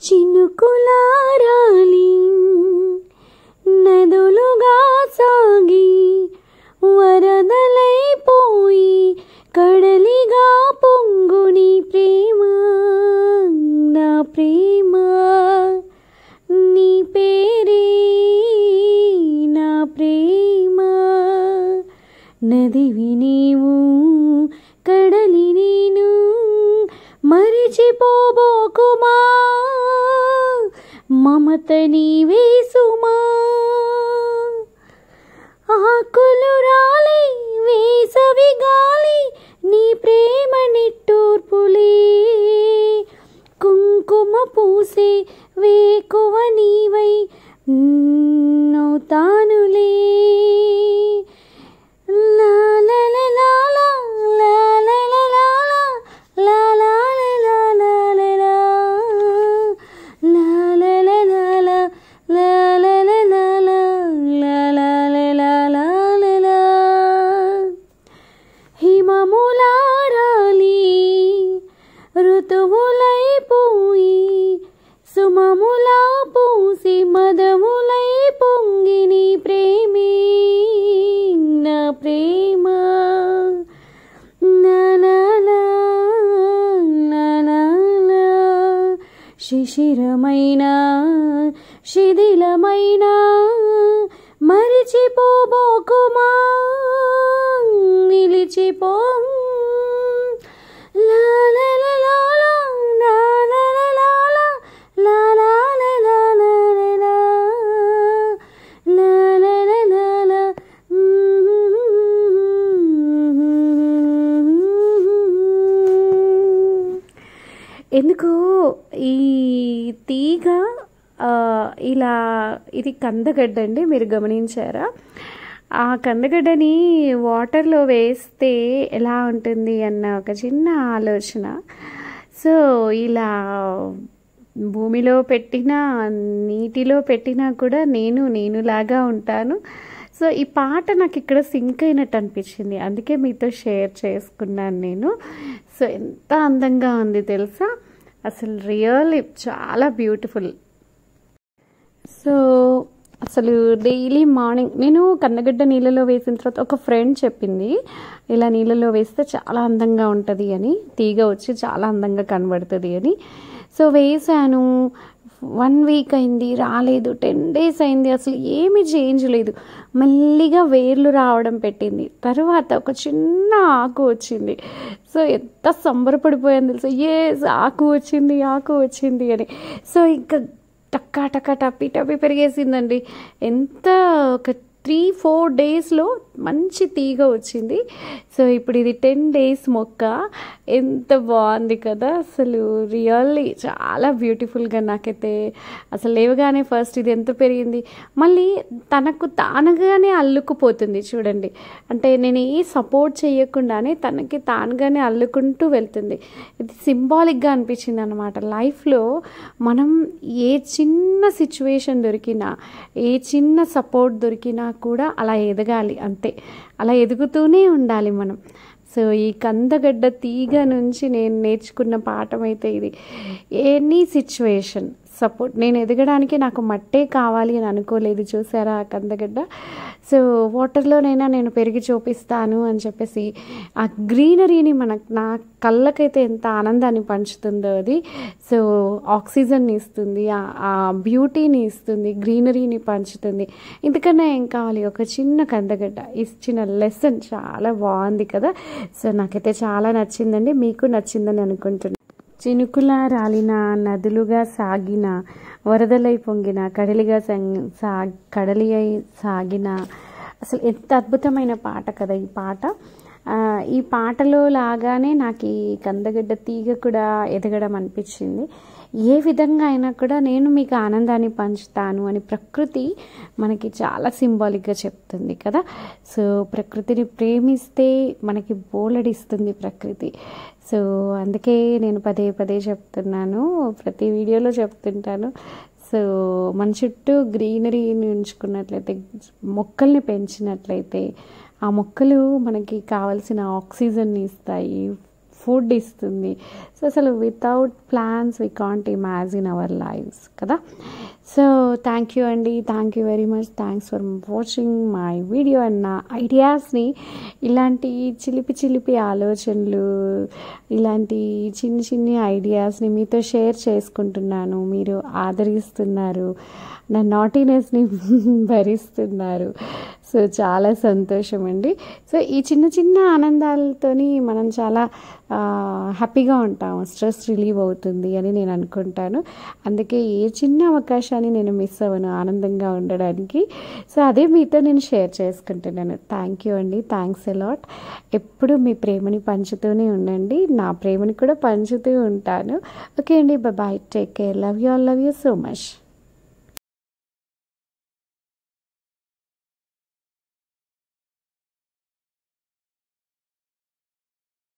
చినుకులారాలి నదులుగా సాగి వరదలైపోయి కడలిగా పొంగుని ప్రేమ నా ప్రేమ నీ పేరే నా ప్రేమ నదివి నీవు కడలి నేను మరిచిపోబోకుమా మమత నీవే సుమా ఆకులు రాలి వేసవి గాలి నీ ప్రేమ నిట్టూర్పులే కుంకుమ పూసే వేకువ నీవై నవ్వుతానులే లా లా లా లా లా, లా లా లా లా లా, లా లా లా లా లా లా లా. లా లా లా లా లా, లా లా లా లా లా, లా లా లా లా లా లా లా. హిమములారాలి ఋతువులైపోయి సుమములా పూసి మదములై పొంగిని ప్రేమే నా ప్రేమ నా నా నా, నా నా నా. శిశిరమైన శిథిలమైన మరిచిపోబోకుమా నిలిచిపో లా లా లా లా లా, లా లా లా లా లా, లా లా లా లా లా లా లా. లా లా లా లా లా, ఎందుకో ఈ తీగ ఆ, ఇలా ఇది కందగడ్డ అండి మీరు గమనించారా ఆ కందగడ్డని వాటర్లో వేస్తే ఎలా ఉంటుంది అన్న ఒక చిన్న ఆలోచన సో ఇలా భూమిలో పెట్టినా నీటిలో పెట్టినా కూడా నేను నేనులాగా ఉంటాను సో ఈ పాట నాకు ఇక్కడ సింక్ అయినట్టు అనిపించింది అందుకే మీతో షేర్ చేసుకున్నాను నేను సో ఎంత అందంగా ఉంది తెలుసా అసలు రియల్లీ చాలా బ్యూటిఫుల్ సో అసలు డైలీ మార్నింగ్ నేను కన్నగడ్డ నీళ్ళలో వేసిన తర్వాత ఒక ఫ్రెండ్ చెప్పింది ఇలా నీళ్ళలో వేస్తే చాలా అందంగా ఉంటుంది అని తీగ వచ్చి చాలా అందంగా కనబడుతుంది అని సో వేసాను వన్ వీక్ అయింది రాలేదు టెన్ డేస్ అయింది అసలు ఏమీ చేంజ్ లేదు మెల్లిగా వేర్లు రావడం పెట్టింది తర్వాత ఒక చిన్న ఆకు వచ్చింది సో ఎంత సంబరపడిపోయాను తెలుసు ఏ ఆకు వచ్చింది ఆకు వచ్చింది అని సో ఇంకా టక్కా టక్కా టప్పి టప్పి పెరిగేసిందండి ఎంత ఒక త్రీ ఫోర్ డేస్లో మంచి తీగ వచ్చింది సో ఇప్పుడు ఇది టెన్ డేస్ మొక్క ఎంత బాగుంది కదా అసలు రియల్లీ చాలా బ్యూటిఫుల్గా నాకైతే అసలు లేవగానే ఫస్ట్ ఇది ఎంత పెరిగింది మళ్ళీ తనకు తానుగానే అల్లుకుపోతుంది చూడండి అంటే నేను ఏ సపోర్ట్ చేయకుండానే తనకి తానుగానే అల్లుకుంటూ వెళ్తుంది ఇది సింబాలిక్గా అనిపించింది అనమాట లైఫ్లో మనం ఏ చిన్న సిచ్యువేషన్ దొరికినా ఏ చిన్న సపోర్ట్ దొరికినా కూడా అలా ఎదగాలి అంతే అలా ఎదుగుతూనే ఉండాలి మనం సో ఈ కందగడ్డ తీగ నుంచి నేను నేర్చుకున్న పాఠం అయితే ఇది ఎనీ సిచ్యువేషన్ సపోర్ట్ నేను ఎదగడానికి నాకు మట్టే కావాలి అని అనుకోలేదు చూసారా ఆ కందగడ్డ సో వాటర్లోనైనా నేను పెరిగి చూపిస్తాను అని చెప్పేసి ఆ గ్రీనరీని మనకు నా కళ్ళకైతే ఎంత ఆనందాన్ని పంచుతుందో అది సో ఆక్సిజన్ని ఇస్తుంది ఆ- ఆ బ్యూటీని ఇస్తుంది గ్రీనరీని పంచుతుంది ఇంతకన్నా ఏం కావాలి ఒక చిన్న కందగడ్డ ఇచ్చిన లెసన్ చాలా బాగుంది కదా సో నాకైతే చాలా నచ్చిందండి మీకు నచ్చిందని అనుకుంటున్నాను చినుకులా రాలిన నదులుగా సాగిన వరదలై పొంగిన కడలిగా సంగ్- సా కడలి అయి సాగిన అసలు ఎంత అద్భుతమైన పాట కదా ఈ పాట ఆ, ఈ పాటలో లాగానే నాకు ఈ కందగడ్డ తీగ కూడా ఎదగడం అనిపించింది ఏ విధంగా అయినా కూడా నేను మీకు ఆనందాన్ని పంచుతాను అని ప్రకృతి మనకి చాలా సింబాలిక్గా చెప్తుంది కదా సో ప్రకృతిని ప్రేమిస్తే మనకి బోలడిస్తుంది ప్రకృతి సో అందుకే నేను పదే పదే చెప్తున్నాను ప్రతి వీడియోలో చెప్తుంటాను సో మన చుట్టూ గ్రీనరీని ఉంచుకున్నట్లయితే మొక్కల్ని పెంచినట్లయితే ఆ మొక్కలు మనకి కావలసిన ఆక్సిజన్ని ఇస్తాయి ఫుడ్ ఇస్తుంది సో అసలు without plans we can't imagine our lives కదా సో థ్యాంక్ యూ అండి thank you very much thanks for watching my video and నా ఐడియాస్ని ఇలాంటి చిలిపి చిలిపి ఆలోచనలు ఇలాంటి చిన్ని చిన్ని ఐడియాస్ని మీతో షేర్ చేసుకుంటున్నాను మీరు ఆదరిస్తున్నారు నా నాటీనెస్ని భరిస్తున్నారు సో చాలా సంతోషం అండి సో ఈ చిన్న చిన్న ఆనందాలతోని మనం చాలా హ్యాపీగా ఉంటాం స్ట్రెస్ రిలీవ్ అవుతుంది అని నేను అనుకుంటాను అందుకే ఏ చిన్న అవకాశాన్ని నేను మిస్ అవ్వను ఆనందంగా ఉండడానికి సో అదే మీతో నేను షేర్ చేసుకుంటున్నాను థ్యాంక్ యూ అండి థ్యాంక్స్ అలాట్ ఎప్పుడు మీ ప్రేమని పంచుతూనే ఉండండి నా ప్రేమని కూడా పంచుతూ ఉంటాను ఓకే అండి bye take care love you all love you so much